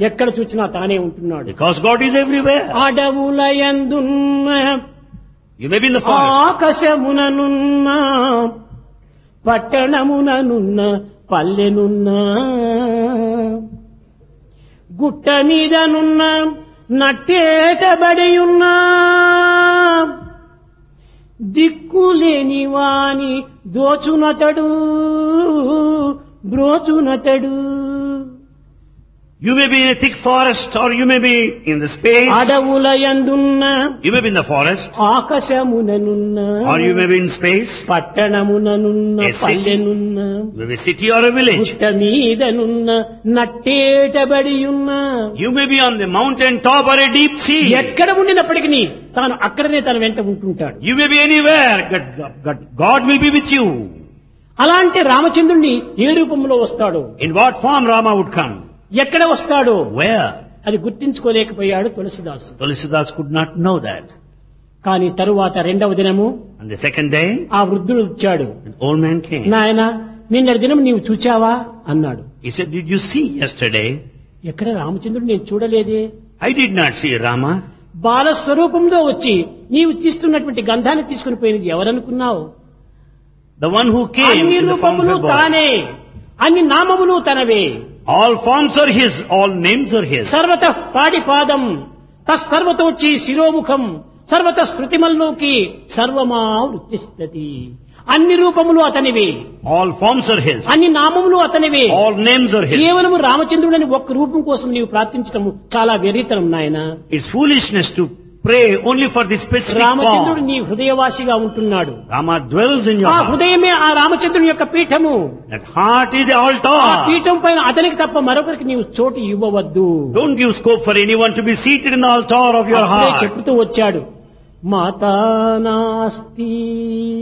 ఎక్కడ చూసినా తానే ఉంటున్నాడు Because God is everywhere. అడవులయందున్న You may be in the forest. ఆకాశముననున్న పట్టణముననున్న పల్లెనున్న గుట్ట మీదనున్న నట్టేటబడి ఉన్నా దిక్కులేని వాని దోచునతడు బ్రోచునతడు You may be in a thick forest or you may be in the space. అడవులయందున్న You may be in the forest ఆకాశముననున్న or you may be in space. పట్టణముననున్న A city. పల్లెనున్న You may be a city or a village. గుట్ట మీదనున్న నట్టేటబడి ఉన్న You may be on the mountain top or a deep sea. ఎక్కడ ఉండినప్పటికీ తాను అక్కడనే తన వెంట ఉంటుంటాడు You may be anywhere. God, God, God will be with you. అలాంటి రామచంద్రుణ్ణి ఏ రూపంలో వస్తాడు In what form Rama would come? ఎక్కడ వస్తాడు Where? అది గుర్తించుకోలేకపోయాడు తులసిదాసు Tulsidas could not know that. కానీ తరువాత రెండవ దినము On the second day, ఆ వృద్ధుడు వచ్చాడు an old man came. నాయన నిన్నటి దినం నీవు చూచావా అన్నాడు He said, Did you see yesterday? ఎక్కడ రామచంద్రుడు నేను చూడలేదే I did not see Rama. బాల స్వరూపంలో వచ్చి నీవు తీస్తున్నటువంటి గంధాన్ని తీసుకుని పోయినది ఎవరనుకున్నావు The one who came అన్ని in the form of రూపములు a boy. తానే అన్ని నామములు తనవే All forms are his, all names are his. సర్వత పాడిపాదం తస్సర్వత వచ్చి శిరోముఖం సర్వత శృతిమల్లోకి సర్వమా వృత్తిస్తతి అన్ని రూపములు అతనివే All forms are his. అన్ని నామములు అతనివే All names are his. కేవలము రామచంద్రుడని ఒక్క రూపం కోసం నీవు ప్రార్థించడం చాలా వెర్రితనం నాయన It's foolishness to pray only for the specific రామచంద్రుడు form. నీ హృదయవాసిగా ఉంటున్నాడు Rama dwells in your ఆ heart. హృదయమే ఆ రామచంద్రుని యొక్క పీఠము That heart is the ఆ altar. పీఠం పైన అతనికి తప్ప మరొకరికి నీవు చోటు ఇవ్వవద్దు Don't give scope for anyone to be seated in the altar of your అప్పుడే heart. చెప్పుతూ వచ్చాడు మాతా నాస్తి